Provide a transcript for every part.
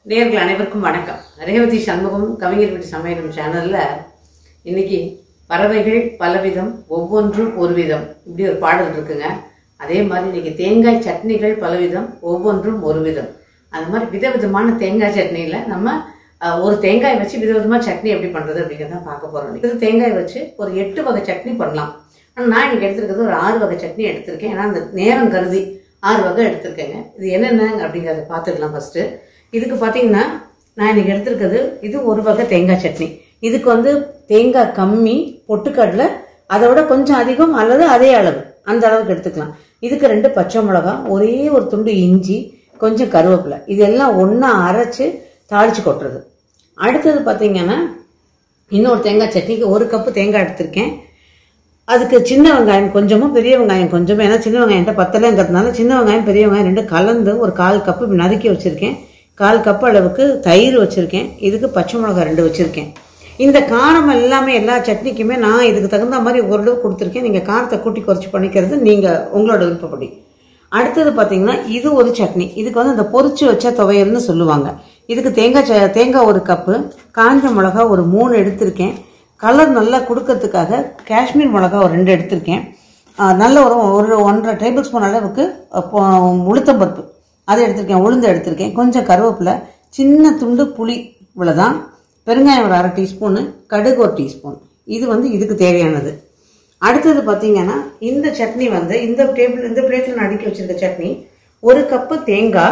நேயர்கள் அனைவருக்கும் வணக்கம் ரேவதி சண்முகம் கவிஞர் வீட்டு சமையலும் சேனல்ல இன்னைக்கு பறவைகள் பலவிதம் ஒவ்வொன்றும் ஒரு விதம் இப்படி ஒரு பாடல் இருக்குங்க அதே மாதிரி இன்னைக்கு தேங்காய் சட்னிகள் பலவிதம் ஒவ்வொன்றும் ஒரு விதம் அந்த மாதிரி விதவிதமான தேங்காய் சட்னியில நம்ம அஹ், ஒரு தேங்காய் வச்சு விதவிதமா சட்னி எப்படி பண்றது அப்படிங்கிறத பார்க்க போறோம் இது தேங்காய் வச்சு ஒரு எட்டு வகை சட்னி பண்ணலாம் ஆனா நான் இன்னைக்கு எடுத்திருக்கிறது ஒரு ஆறு வகை சட்னி எடுத்திருக்கேன் ஏன்னா அந்த நேரம் கருதி ஆறு வகை எடுத்திருக்கேங்க இது என்னென்ன அப்படிங்கிறத பார்த்துக்கலாம் ஃபர்ஸ்ட் இதுக்கு பார்த்தீங்கன்னா நான் இன்னைக்கு எடுத்திருக்கிறது இது ஒரு வகை தேங்காய் சட்னி இதுக்கு வந்து தேங்காய் கம்மி பொட்டுக்கடலை அதை விட கொஞ்சம் அதிகம் அல்லது அதே அளவு அந்த அளவுக்கு எடுத்துக்கலாம் இதுக்கு ரெண்டு பச்சை மிளகாய் ஒரே ஒரு துண்டு இஞ்சி கொஞ்சம் கருவேப்பிலை இதெல்லாம் ஒன்றா அரைச்சு தாளிச்சு கொட்டுறது அடுத்தது பார்த்தீங்கன்னா இன்னொரு தேங்காய் சட்னிக்கு ஒரு கப்பு தேங்காய் எடுத்திருக்கேன் அதுக்கு சின்ன வெங்காயம் கொஞ்சமும் பெரிய வெங்காயம் கொஞ்சமும் ஏன்னா சின்ன வெங்காயம்ட்ட பத்தலைங்கிறதுனால சின்ன வெங்காயம் பெரிய வெங்காயம் ரெண்டு கலந்து ஒரு கால் கப்பு இப்படி நறுக்கி வச்சிருக்கேன் கால் கப் அளவுக்கு தயிர் வச்சிருக்கேன் இதுக்கு பச்சை மிளகாய் ரெண்டு வச்சிருக்கேன் இந்த காரம் எல்லாமே எல்லா சட்னிக்குமே நான் இதுக்கு தகுந்த மாதிரி ஓரளவு கொடுத்துருக்கேன் நீங்கள் காரத்தை கூட்டி குறைச்சி பண்ணிக்கிறது நீங்கள் உங்களோட விருப்பப்படி அடுத்தது பார்த்தீங்கன்னா இது ஒரு சட்னி இதுக்கு வந்து அந்த பொரிச்சு வச்ச துவையல்னு சொல்லுவாங்க இதுக்கு தேங்காய் ச- தேங்காய் ஒரு கப்பு காஞ்ச மிளகா ஒரு மூணு எடுத்திருக்கேன் கலர் நல்லா கொடுக்கறதுக்காக காஷ்மீர் மிளகா ஒரு ரெண்டு எடுத்திருக்கேன் ஆ, நல்ல ஒரு ஒரு ஒன்றரை டேபிள் ஸ்பூன் அளவுக்கு அ, பொ- உளுத்தம்பருப்பு அதை எடுத்திருக்கேன் உளுந்து எடுத்திருக்கேன் கொஞ்சம் கருவேப்பிலை சின்ன துண்டு புளி இவ்வளோதான் பெருங்காயம் ஒரு அரை டீஸ்பூனு கடுகு ஒரு டீஸ்பூன் இது வந்து இதுக்கு தேவையானது அடுத்தது பார்த்தீங்கன்னா இந்த சட்னி வந்து இந்த டேபிள் இந்த பிளேட்டில் நான் அடுக்கி வச்சிருக்க சட்னி ஒரு கப்பு தேங்காய்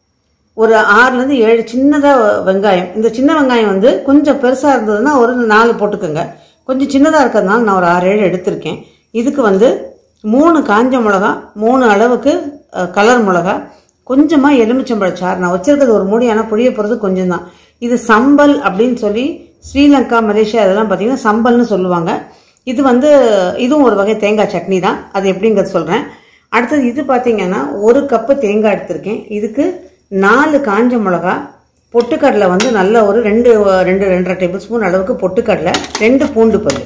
ஒரு ஆறுலேருந்து ஏழு சின்னதாக வெங்காயம் இந்த சின்ன வெங்காயம் வந்து கொஞ்சம் பெருசாக இருந்ததுன்னா ஒரு நாலு போட்டுக்கோங்க கொஞ்சம் சின்னதாக இருக்கிறதுனால நான் ஒரு ஆறு ஏழு எடுத்திருக்கேன் இதுக்கு வந்து மூணு காஞ்ச மிளகா மூணு அளவுக்கு அஹ், கலர் மிளகா கொஞ்சமாக எலுமிச்சம்பழச்சாறு நான் வச்சிருக்கிறது ஒரு மூடி ஆனால் புளிய போகிறது கொஞ்சம் தான் இது சம்பல் அப்படின்னு சொல்லி ஸ்ரீலங்கா மலேசியா இதெல்லாம் பார்த்தீங்கன்னா சம்பல்னு சொல்லுவாங்க இது வந்து இதுவும் ஒரு வகை தேங்காய் சட்னி தான் அது எப்படிங்கிறது சொல்கிறேன் அடுத்தது இது பார்த்தீங்கன்னா ஒரு கப்பு தேங்காய் எடுத்திருக்கேன் இதுக்கு நாலு காஞ்ச மிளகா பொட்டுக்கடலை வந்து நல்ல ஒரு ரெண்டு ரெண்டு ரெண்டரை டேபிள் ஸ்பூன் அளவுக்கு பொட்டுக்கடலை ரெண்டு பூண்டு பல்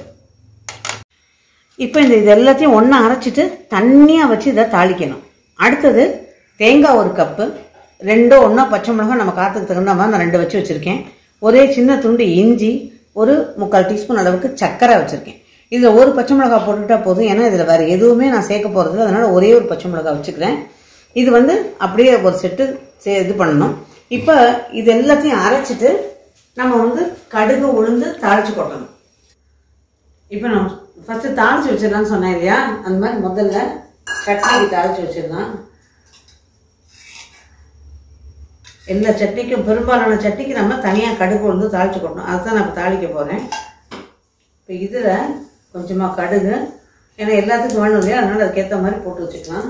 இப்போ இந்த இது எல்லாத்தையும் ஒன்றா அரைச்சிட்டு தண்ணியாக வச்சு இதை தாளிக்கணும் அடுத்தது தேங்காய் ஒரு கப்பு ரெண்டோ ஒன்றோ பச்சை மிளகா நம்ம காற்றுக்கு தகுந்த மாதிரி நான் ரெண்டு வச்சு வச்சுருக்கேன் ஒரே சின்ன துண்டு இஞ்சி ஒரு முக்கால் டீஸ்பூன் அளவுக்கு சர்க்கரை வச்சுருக்கேன் இதில் ஒரு பச்சை மிளகா போட்டுட்டா போதும் ஏன்னா இதில் வேறு எதுவுமே நான் சேர்க்க போகிறது அதனால ஒரே ஒரு பச்சை மிளகா வச்சுக்கிறேன் இது வந்து அப்படியே ஒரு செட்டு சே இது பண்ணணும் இப்போ இது எல்லாத்தையும் அரைச்சிட்டு நம்ம வந்து கடுகு உளுந்து தாளிச்சு கொட்டணும் இப்போ நான் ஃபர்ஸ்ட் தாளிச்சு வச்சிடலாம்னு சொன்னேன் இல்லையா அந்த மாதிரி முதல்ல சட்னிக்கு தாளிச்சு வச்சிடலாம் எல்லா சட்னிக்கும் பெரும்பாலான சட்னிக்கு நம்ம தனியாக கடுகு உளுந்து தாளிச்சு கொட்டணும் அதுதான் நான் இப்போ தாளிக்க போகிறேன் இப்போ இதில் கொஞ்சமாக கடுகு ஏன்னா எல்லாத்துக்கும் வேணும் இல்லையா அதனால அதுக்கேற்ற மாதிரி போட்டு வச்சுக்கலாம்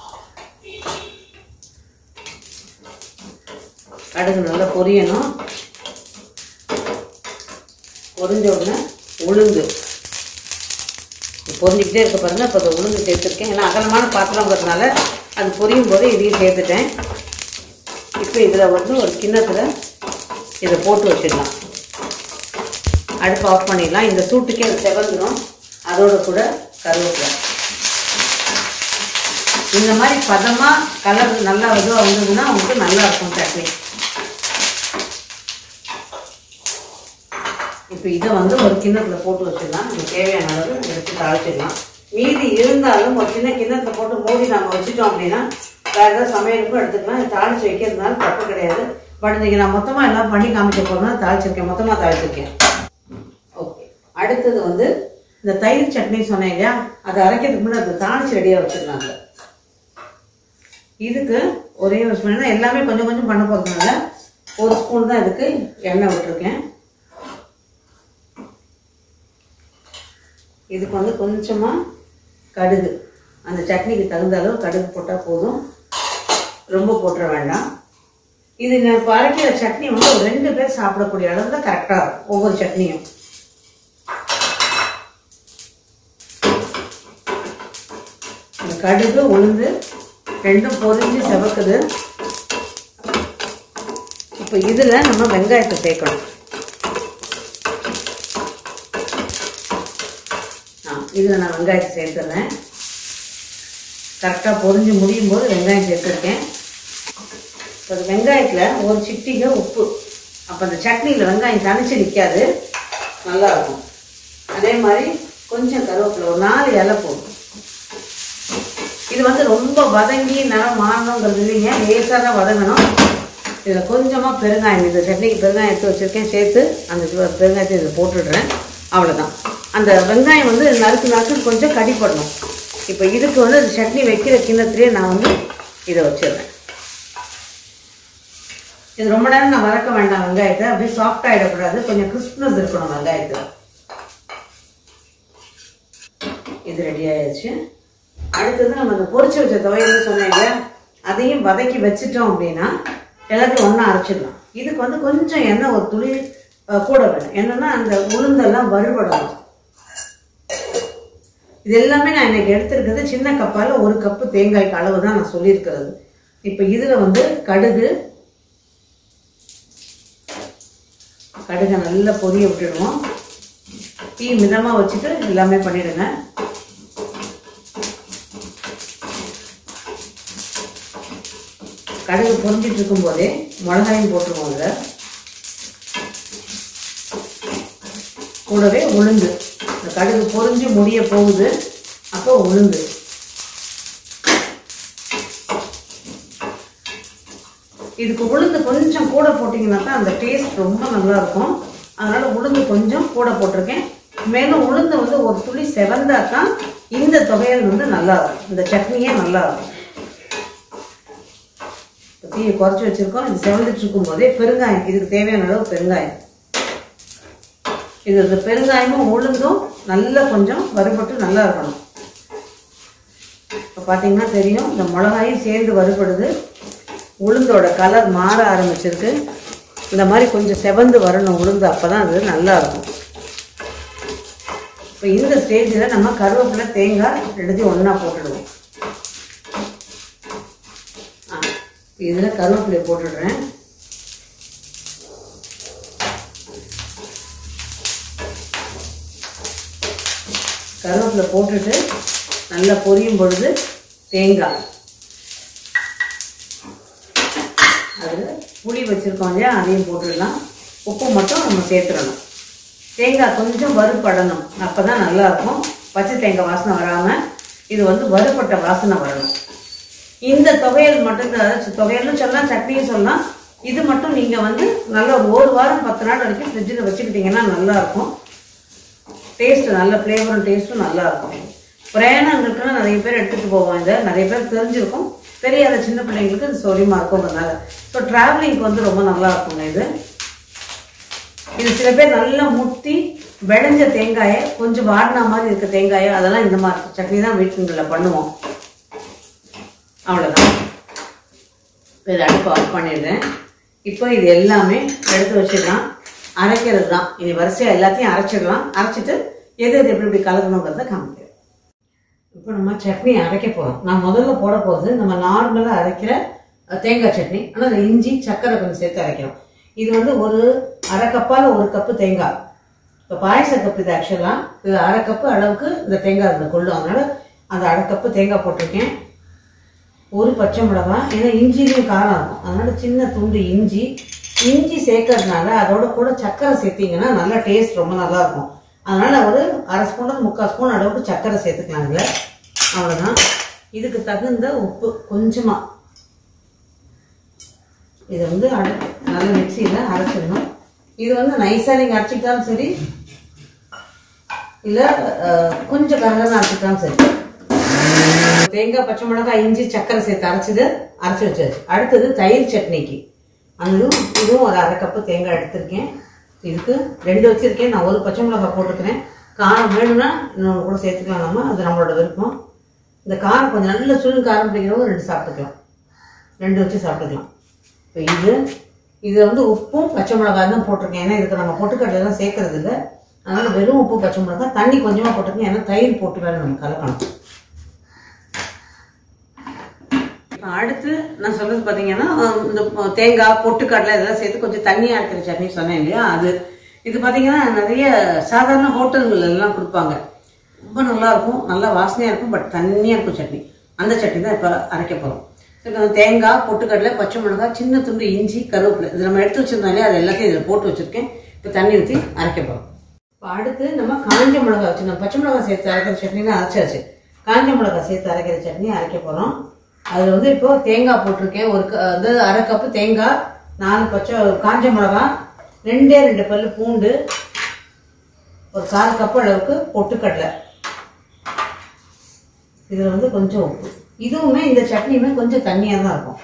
கடுகு நல்லா பொரியணும் பொரிஞ்ச உடனே உளுந்து இது பொரிஞ்சுக்கிட்டே இருக்க பாருங்க இப்போ அதை உளுந்து சேர்த்துருக்கேன் ஏன்னா அகலமான பாத்திரங்கிறதுனால அது பொரியும் போது இதையும் சேர்த்துட்டேன் இப்போ இதில் வந்து ஒரு கிண்ணத்தில் இதை போட்டு வச்சிடலாம் அடுப்பு ஆஃப் பண்ணிடலாம் இந்த சூட்டுக்கே அது செவந்துடும் அதோட கூட கருவேப்பிலை இந்த மாதிரி பதமாக கலர் நல்லா இதுவாக வந்ததுன்னா உங்களுக்கு நல்லா இருக்கும் சட்னி இப்போ இதை வந்து ஒரு கிண்ணத்துல போட்டு வச்சிடலாம் நமக்கு தேவையான அளவு எடுத்து தாளிச்சிடலாம் மீதி இருந்தாலும் ஒரு சின்ன கிண்ணத்துல போட்டு மூடி நம்ம வச்சுட்டோம் அப்படின்னா வேற ஏதாவது சமையலுக்கும் எடுத்துக்கலாம் இது தாளிச்சு வைக்கிறதுனால தப்பு கிடையாது பட் இன்னைக்கு நான் மொத்தமாக எல்லாம் பண்ணி காமிக்க போகிறேன்னா தாளிச்சிருக்கேன் மொத்தமாக தாளிச்சிருக்கேன் ஓகே அடுத்தது வந்து இந்த தயிர் சட்னி சொன்னேன் இல்லையா அதை அரைக்கிறதுக்கு முன்னாடி அதை தாளிச்சு ரெடியாக வச்சிடலாங்க இதுக்கு ஒரே ஒரு ஸ்பூன் ஏன்னா எல்லாமே கொஞ்சம் கொஞ்சம் பண்ண போகிறதுனால ஒரு ஸ்பூன் தான் இதுக்கு எண்ணெய் விட்டுருக்கேன் இதுக்கு வந்து கொஞ்சமாக கடுகு அந்த சட்னிக்கு தகுந்த அளவு கடுகு போட்டால் போதும் ரொம்ப போட்டுற வேண்டாம் இது நான் இப்போ அரைக்கிற சட்னி வந்து ஒரு ரெண்டு பேர் சாப்பிடக்கூடிய அளவு தான் கரெக்டாக இருக்கும் ஒவ்வொரு சட்னியும் இந்த கடுகு உளுந்து ரெண்டும் பொரிஞ்சு செவக்குது இப்போ இதில் நம்ம வெங்காயத்தை சேர்க்கணும் ஆ இதில் நான் வெங்காயத்தை சேர்த்துறேன் கரெக்டாக பொரிஞ்சு முடியும் போது வெங்காயம் சேர்த்துருக்கேன் இப்போ இப்போ அந்த வெங்காயத்தில் ஒரு சிட்டிகை உப்பு அப்போ அந்த சட்னியில் வெங்காயம் தனிச்சு நிற்காது நல்லா இருக்கும் அதே மாதிரி கொஞ்சம் கருவேப்பிலை ஒரு நாலு இலை போடும் இது வந்து ரொம்ப வதங்கி நிறம் மாறணுங்கிறது இல்லைங்க லேசாக தான் வதங்கணும் இதில் கொஞ்சமாக பெருங்காயம் இந்த சட்னிக்கு பெருங்காயம் எடுத்து வச்சுருக்கேன் சேர்த்து அந்த பெ- பெருங்காயத்தை இதில் போட்டுடுறேன் அவ்வளோதான் அந்த வெங்காயம் வந்து நறுக்கு நறுக்கு கொஞ்சம் கடிப்படணும் இப்போ இதுக்கு வந்து இந்த சட்னி வைக்கிற கிண்ணத்துலேயே நான் வந்து இதை வச்சிடுறேன் இது ரொம்ப நேரம் நான் வதக்க வேண்டாம் வெங்காயத்தை அப்படியே சாஃப்ட் ஆகிடக்கூடாது கொஞ்சம் கிறிஸ்ப்னஸ் இருக்கணும் வெங்காயத்தில் இது ரெடி ஆயாச்சு அடுத்தது நம்ம அந்த பொரிச்சு வச்ச துவையல்னு சொன்னீங்க அதையும் வதக்கி வச்சிட்டோம் அப்படின்னா எல்லாத்தையும் ஒன்றா அரைச்சிடலாம் இதுக்கு வந்து கொஞ்சம் எண்ணெய் ஒரு துளி அஹ், கூட வேணும் என்னன்னா அந்த உளுந்தெல்லாம் வறுபடணும் இது எல்லாமே நான் இன்னைக்கு எடுத்திருக்கிறது சின்ன கப்பால் ஒரு கப்பு தேங்காய்க்கு அளவு தான் நான் சொல்லியிருக்கிறது இப்போ இதில் வந்து கடுகு கடுகை நல்லா பொரிய விட்டுடுவோம் தீ மிதமாக வச்சுட்டு எல்லாமே பண்ணிடுங்க கடுகு பொரிஞ்சிட்டு இருக்கும்போதே மிளகாயும் போட்டுருவோம் அதில் கூடவே உளுந்து இந்த கடுகு பொரிஞ்சு முடிய போகுது அப்போ உளுந்து இதுக்கு உளுந்து கொஞ்சம் கூட போட்டிங்கன்னா தான் அந்த டேஸ்ட் ரொம்ப நல்லா இருக்கும் அதனால உளுந்து கொஞ்சம் கூட போட்டிருக்கேன் மேலும் உளுந்து வந்து ஒரு துளி செவந்தா தான் இந்த துவையல் வந்து நல்லா இருக்கும் இந்த சட்னியே நல்லா இருக்கும் இப்ப தீயை குறைச்சி வச்சிருக்கோம் இது செவந்துட்டு இருக்கும் போதே பெருங்காயம் இதுக்கு தேவையான அளவு பெருங்காயம் இது இந்த பெருங்காயமும் உளுந்தும் நல்லா கொஞ்சம் வறுபட்டு நல்லா இருக்கணும் இப்போ பார்த்தீங்கன்னா தெரியும் இந்த மிளகாயும் சேர்ந்து வறுபடுது உளுந்தோட கலர் மாற ஆரம்பிச்சிருக்கு இந்த மாதிரி கொஞ்சம் செவந்து வரணும் உளுந்து அப்போ தான் அது நல்லா இருக்கும் இப்போ இந்த ஸ்டேஜில் நம்ம கருவேப்பிலை தேங்காய் ரெண்டுத்தையும் ஒன்றா போட்டுடுவோம் ஆ இதில் கருவேப்பிலை போட்டுடுறேன் கருவேப்பிலை போட்டுட்டு நல்லா பொரியும் பொழுது தேங்காய் அதில் புளி வச்சுருக்கோம் இல்லையா அதையும் போட்டுடலாம் உப்பு மட்டும் நம்ம சேர்த்துடணும் தேங்காய் கொஞ்சம் வறுபடணும் அப்போ தான் நல்லா இருக்கும் பச்சை தேங்காய் வாசனை வராமல் இது வந்து வறுபட்ட வாசனை வரணும் இந்த துவையல் மட்டும் அதாவது துவையல்னு சொல்லலாம் சட்னியும் சொல்லலாம் இது மட்டும் நீங்கள் வந்து நல்லா ஒரு ஒரு வாரம் பத்து நாள் வரைக்கும் ஃப்ரிட்ஜில் வச்சுக்கிட்டிங்கன்னா நல்லா இருக்கும் டேஸ்ட் நல்ல ஃப்ளேவரும் டேஸ்ட்டும் நல்லா இருக்கும் பிரயாணங்களுக்குலாம் நிறைய பேர் எடுத்துகிட்டு போவோம் இதை நிறைய பேர் தெரிஞ்சிருக்கும் தெரியாத சின்ன பிள்ளைங்களுக்கு இது சௌரியமாக இருக்குங்கிறதுனால ஸோ ட்ராவலிங்க்கு வந்து ரொம்ப நல்லா இருக்குங்க இது இது சில பேர் நல்லா முத்தி விளைஞ்ச தேங்காயை கொஞ்சம் வாடின மாதிரி இருக்க தேங்காயை அதெல்லாம் இந்த மாதிரி சட்னி தான் வீட்டுங்களில் பண்ணுவோம் அவ்வளோதான் இதை அடுப்பு ஆஃப் பண்ணிடுறேன் இப்போ இது எல்லாமே எடுத்து வச்சிடலாம் அரைக்கிறது தான் இனி வரிசையாக எல்லாத்தையும் அரைச்சிடலாம் அரைச்சிட்டு எது எது எப்படி எப்படி கலக்கணுங்கிறத காமிக்கிறேன் இப்போ நம்ம சட்னி அரைக்க போகிறோம் நான் முதல்ல போட போகிறது நம்ம நார்மலாக அரைக்கிற அஹ், தேங்காய் சட்னி ஆனால் அதில் இஞ்சி சர்க்கரை கொஞ்சம் சேர்த்து அரைக்கிறோம் இது வந்து ஒரு அரை கப்பால் ஒரு கப்பு தேங்காய் இப்போ பாயச கப்பு இது ஆக்சுவலாக இது அரை கப்பு அளவுக்கு இந்த தேங்காய் அதில் கொள்ளும் அதனால அந்த அரை கப்பு தேங்காய் போட்டிருக்கேன் ஒரு பச்சை மிளகாய் ஏன்னா இஞ்சிலையும் காரம் இருக்கும் அதனால சின்ன துண்டு இஞ்சி இஞ்சி சேர்க்கறதுனால அதோட கூட சர்க்கரை சேர்த்தீங்கன்னா நல்லா டேஸ்ட் ரொம்ப நல்லா இருக்கும் அதனால ஒரு அரை ஸ்பூன் முக்கால் ஸ்பூன் அளவுக்கு சர்க்கரை சேர்த்துக்கலாம் இதில் அவ்வளோதான் இதுக்கு தகுந்த உப்பு கொஞ்சமாக இதை வந்து அரை நல்ல மிக்சியில் அரைச்சிடணும் இது வந்து நைஸாக நீங்கள் அரைச்சிக்கிட்டாலும் சரி இல்லை கொஞ்சம் கரகரன்னு அரைச்சிக்கிட்டாலும் சரி தேங்காய் பச்சை மிளகாய் இஞ்சி சக்கரை சேர்த்து அரைச்சது அரைச்சி வச்சாச்சு அடுத்தது தயிர் சட்னிக்கு அதுவும் இதுவும் ஒரு அரை கப்பு தேங்காய் எடுத்திருக்கேன் இதுக்கு ரெண்டு வச்சிருக்கேன் நான் ஒரு பச்சை மிளகாய் போட்டுக்கிறேன் காரம் வேணும்னா இன்னொன்று கூட சேர்த்துக்கலாம் நம்ம அது நம்மளோட விருப்பம் இந்த காரம் கொஞ்சம் நல்ல சுருங்க காரம் பிடிக்கிறவங்க ரெண்டு சாப்பிட்டுக்கலாம் ரெண்டு வச்சு சாப்பிட்டுக்கலாம் இப்போ இது இது வந்து உப்பும் பச்சை மிளகாய் தான் போட்டிருக்கேன் ஏன்னா இதுக்கு நம்ம பொட்டுக்கடலாம் சேர்க்கறது இல்லை அதனால வெறும் உப்பு பச்சை மிளகாய் தண்ணி கொஞ்சமாக போட்டிருக்கேன் ஏன்னா தயிர் போட்டு வேற நம்ம கலக்கணும் இப்ப அடுத்து நான் சொல்றது பாத்தீங்கன்னா அஹ், இந்த தேங்காய் பொட்டுக்கடலை இதெல்லாம் சேர்த்து கொஞ்சம் தண்ணியா இருக்கிற சட்னி சொன்னேன் இல்லையா அது இது பாத்தீங்கன்னா நிறைய சாதாரண ஹோட்டல்கள் எல்லாம் கொடுப்பாங்க ரொம்ப நல்லா இருக்கும் நல்லா வாசனையா இருக்கும் பட் தண்ணியா இருக்கும் சட்னி அந்த சட்னி தான் இப்போ அரைக்க போறோம் இப்போ தேங்காய் பொட்டுக்கடலை பச்சை மிளகாய் சின்ன துண்டு இஞ்சி கருவேப்பிலை இது நம்ம எடுத்து வச்சிருந்தாலே அது எல்லாத்தையும் இதில் போட்டு வச்சிருக்கேன் இப்போ தண்ணி ஊற்றி அரைக்க போகிறோம் இப்போ அடுத்து நம்ம காஞ்ச மிளகாய் வச்சு நம்ம பச்சை மிளகாய் சேர்த்து அரைக்கிற சட்னிலாம் அரைச்சாச்சு காஞ்ச மிளகாய் சேர்த்து அரைக்கிற சட்னி அரைக்க போகிறோம் அதில் வந்து இப்போ தேங்காய் போட்டிருக்கேன் ஒரு க- வந்து அரை கப்பு தேங்காய் நாலு பச்சை காஞ்ச மிளகாய் ரெண்டே ரெண்டு பல்லு பூண்டு ஒரு கால் கப்பு அளவுக்கு பொட்டுக்கடலை இதில் வந்து கொஞ்சம் உப்பு இதுவுமே இந்த சட்னியுமே கொஞ்சம் தண்ணியாக தான் இருக்கும்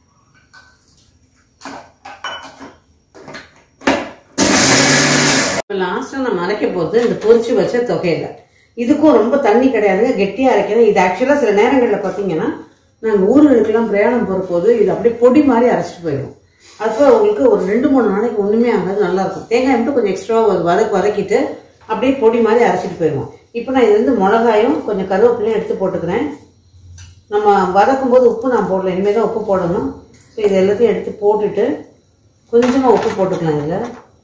இப்போ லாஸ்ட்டாக நம்ம அரைக்க போகிறது இந்த பொரிச்சு வச்ச தொகையில இதுக்கும் ரொம்ப தண்ணி கிடையாதுங்க கெட்டியாக அரைக்கணும் இது ஆக்சுவலாக சில நேரங்களில் பார்த்தீங்கன்னா நாங்கள் ஊர்களுக்கெல்லாம் பிரயாணம் போகிற போது இது அப்படியே பொடி மாதிரி அரைச்சிட்டு போயிடும் அப்போ உங்களுக்கு ஒரு ரெண்டு மூணு நாளைக்கு ஒன்றுமே ஆகாது நல்லா இருக்கும் தேங்காய் மட்டும் கொஞ்சம் எக்ஸ்ட்ரா வதக்கு வதக்கிட்டு அப்படியே பொடி மாதிரி அரைச்சிட்டு போயிடுவோம் இப்போ நான் இது வந்து மிளகாயும் கொஞ்சம் கருவேப்பிலையும் எடுத்து போட்டுக்கிறேன் நம்ம வதக்கும் போது உப்பு நான் போடல இனிமேல் தான் உப்பு போடணும் ஸோ இது எல்லாத்தையும் எடுத்து போட்டுட்டு கொஞ்சமாக உப்பு போட்டுக்கலாம் இதில்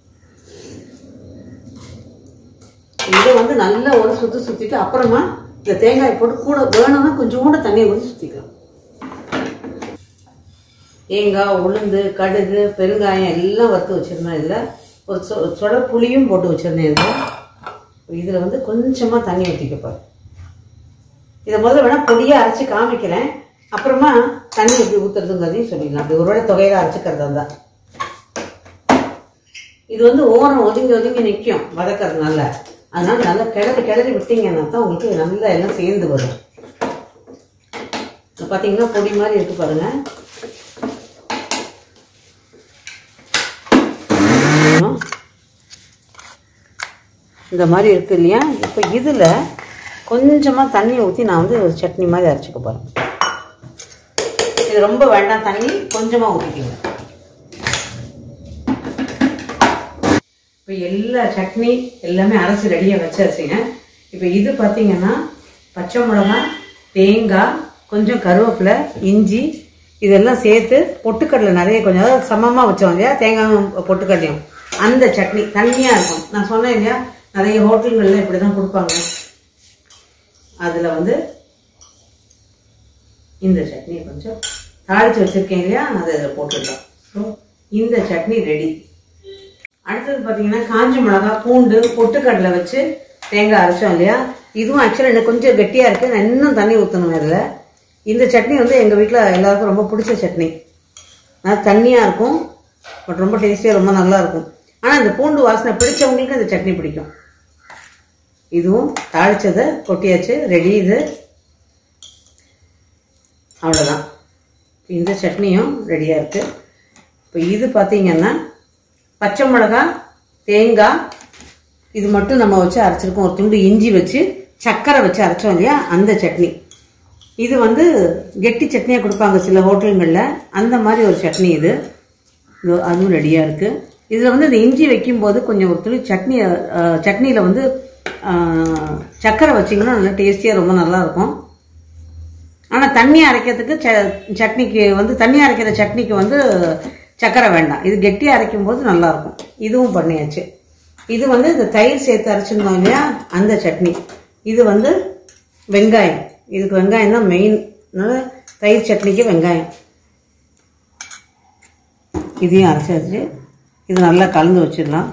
இதை வந்து நல்லா ஒரு சுற்றி சுற்றிட்டு அப்புறமா இந்த தேங்காய் போட்டு கூட வேணும்னா கொஞ்சோண்டு தண்ணியை ஊற்றி சுற்றிக்கலாம் தேங்காய் உளுந்து கடுகு பெருங்காயம் எல்லாம் வறுத்து வச்சிருந்தேன் இதில் ஒரு சொ சொட புளியும் போட்டு வச்சிருந்தேன் இதில் இதில் வந்து கொஞ்சமாக தண்ணி ஊற்றிக்கப்பாரு இதை முதல்ல வேணால் பொடியாக அரைச்சி காமிக்கிறேன் அப்புறமா தண்ணி எப்படி ஊற்றுறதுங்கிறதையும் சொல்லிடலாம் அப்படி ஒருவேளை தொகையில அரைச்சிக்கிறதா இருந்தா இது வந்து ஓரம் ஒதுங்கி ஒதுங்கி நிற்கும் வதக்கறதுனால அதனால நல்லா கிளறி கிளறி விட்டீங்கன்னா தான் உங்களுக்கு நல்லா எல்லாம் சேர்ந்து வரும் இப்போ பார்த்தீங்கன்னா பொடி மாதிரி இருக்கு பாருங்க இந்த மாதிரி இருக்கு இல்லையா இப்போ இதில் கொஞ்சமாக தண்ணி ஊற்றி நான் வந்து ஒரு சட்னி மாதிரி அரைச்சிக்க போகிறேன் இது ரொம்ப வேண்டாம் தண்ணி கொஞ்சமாக ஊற்றிக்கிங்க இப்போ எல்லா சட்னி எல்லாமே அரைச்சி ரெடியாக வச்சாச்சுங்க இப்போ இது பார்த்தீங்கன்னா பச்சை மிளகாய் தேங்காய் கொஞ்சம் கருவேப்பிலை இஞ்சி இதெல்லாம் சேர்த்து பொட்டுக்கடலை நிறைய கொஞ்சம் அதாவது சமமாக வச்சோம் இல்லையா தேங்காயும் பொட்டுக்கடலையும் அந்த சட்னி தண்ணியாக இருக்கும் நான் சொன்னேன் இல்லையா நிறைய ஹோட்டல்கள்ல இப்படி தான் கொடுப்பாங்க அதில் வந்து இந்த சட்னி கொஞ்சம் தாளித்து வச்சுருக்கேன் இல்லையா அதை இதில் போட்டுடலாம் ஸோ இந்த சட்னி ரெடி அடுத்தது பார்த்தீங்கன்னா காஞ்ச மிளகா பூண்டு பொட்டுக்கடலை வச்சு தேங்காய் அரைச்சோம் இல்லையா இதுவும் ஆக்சுவலாக எனக்கு கொஞ்சம் கெட்டியாக இருக்குது நான் இன்னும் தண்ணி ஊற்றணும் இதில் இந்த சட்னி வந்து எங்கள் வீட்டில் எல்லாருக்கும் ரொம்ப பிடிச்ச சட்னி அது தண்ணியாக இருக்கும் பட் ரொம்ப டேஸ்டியாக ரொம்ப நல்லா இருக்கும் ஆனால் இந்த பூண்டு வாசனை பிடிச்சவங்களுக்கு இந்த சட்னி பிடிக்கும் இதுவும் தாளிச்சதை கொட்டியாச்சு ரெடி இது அவ்வளோதான் இந்த சட்னியும் ரெடியாக இருக்குது இப்போ இது பார்த்தீங்கன்னா பச்சை மிளகாய் தேங்காய் இது மட்டும் நம்ம வச்சு அரைச்சிருக்கோம் ஒரு துண்டு இஞ்சி வச்சு சர்க்கரை வச்சு அரைச்சோம் இல்லையா அந்த சட்னி இது வந்து கெட்டி சட்னியாக கொடுப்பாங்க சில ஹோட்டலுங்களில் அந்த மாதிரி ஒரு சட்னி இது இதோ அதுவும் ரெடியாக இருக்குது இதில் வந்து இந்த இஞ்சி வைக்கும்போது கொஞ்சம் ஒரு துளி சட்னி சட்னியில் வந்து அஹ், சர்க்கரை வச்சிங்கன்னா நல்லா டேஸ்டியாக ரொம்ப நல்லா இருக்கும் ஆனால் தண்ணி அரைக்கிறதுக்கு ச- சட்னிக்கு வந்து தண்ணி அரைக்கிற சட்னிக்கு வந்து சர்க்கரை வேண்டாம் இது கெட்டி அரைக்கும் போது நல்லா இருக்கும் இதுவும் பண்ணியாச்சு இது வந்து இந்த தயிர் சேர்த்து அரைச்சிருந்தோம் இல்லையா அந்த சட்னி இது வந்து வெங்காயம் இதுக்கு வெங்காயம் தான் மெயின் தயிர் சட்னிக்கு வெங்காயம் இதையும் அரைச்சாச்சு இது நல்லா கலந்து வச்சிடலாம்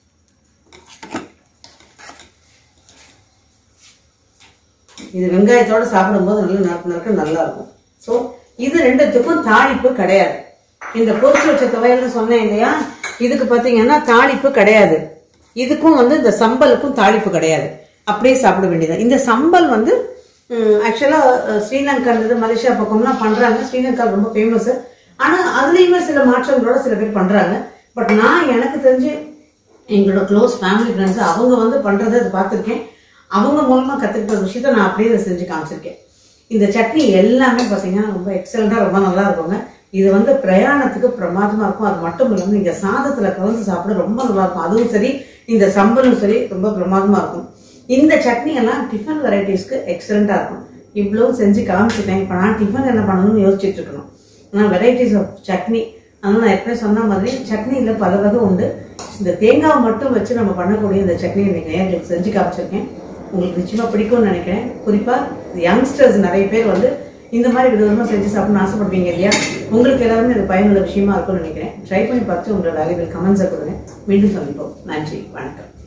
இது வெங்காயத்தோட சாப்பிடும்போது நல்லா நறுக்கு நறுக்கு நல்லா இருக்கும் ஸோ இது ரெண்டுத்துக்கும் தாளிப்பு கிடையாது இந்த பொரிச்சு வச்ச துவையல்னு சொன்னேன் இல்லையா இதுக்கு பார்த்தீங்கன்னா தாளிப்பு கிடையாது இதுக்கும் வந்து இந்த சம்பலுக்கும் தாளிப்பு கிடையாது அப்படியே சாப்பிட வேண்டியது இந்த சம்பல் வந்து ஆக்சுவலாக ஸ்ரீலங்கா இது மலேசியா பக்கம்லாம் பண்றாங்க ஸ்ரீலங்கா ரொம்ப ஃபேமஸ் ஆனா அதுலயுமே சில மாற்றங்களோட சில பேர் பண்றாங்க பட் நான் எனக்கு தெரிஞ்சு எங்களோட க்ளோஸ் ஃபேமிலி ஃப்ரெண்ட்ஸ் அவங்க வந்து பண்றதை அது பார்த்துருக்கேன் அவங்க மூலமா கத்துக்கிட்ட ஒரு விஷயத்த நான் அப்படியே இதை செஞ்சு காமிச்சிருக்கேன் இந்த சட்னி எல்லாமே பார்த்தீங்கன்னா ரொம்ப எக்ஸலண்டா ரொம்ப நல்லா இருக்குங்க இது வந்து பிரயாணத்துக்கு பிரமாதமா இருக்கும் அது மட்டும் இல்லாமல் நீங்க சாதத்துல கலந்து சாப்பிட ரொம்ப நல்லா இருக்கும் அதுவும் சரி இந்த சம்பலும் சரி ரொம்ப பிரமாதமா இருக்கும் இந்த சட்னி எல்லாம் டிஃபன் வெரைட்டிஸ்க்கு எக்ஸலண்டா இருக்கும் இவ்வளவு செஞ்சு காமிச்சிட்டேன் இப்போ நான் டிஃபன் என்ன பண்ணணும்னு யோசிச்சுட்டு இருக்கணும் ஆனால் வெரைட்டிஸ் ஆஃப் சட்னி அதனால நான் ஏற்கனவே சொன்ன மாதிரி சட்னியில் பல வகை உண்டு இந்த தேங்காவை மட்டும் வச்சு நம்ம பண்ணக்கூடிய இந்த சட்னியை நீங்கள் எங்களுக்கு செஞ்சு காமிச்சிருக்கேன் உங்களுக்கு நிச்சயமாக பிடிக்கும்னு நினைக்கிறேன் குறிப்பாக யங்ஸ்டர்ஸ் நிறைய பேர் வந்து இந்த மாதிரி விதவிதமாக செஞ்சு சாப்பிடணும்னு ஆசைப்படுவீங்க இல்லையா உங்களுக்கு எல்லாருமே இது பயனுள்ள விஷயமா இருக்கும்னு நினைக்கிறேன் ட்ரை பண்ணி பார்த்து உங்களோட வேலைகள் கமெண்ட்ஸை கொடுங்க மீண்டும் சந்திப்போம் நன்றி வணக்கம்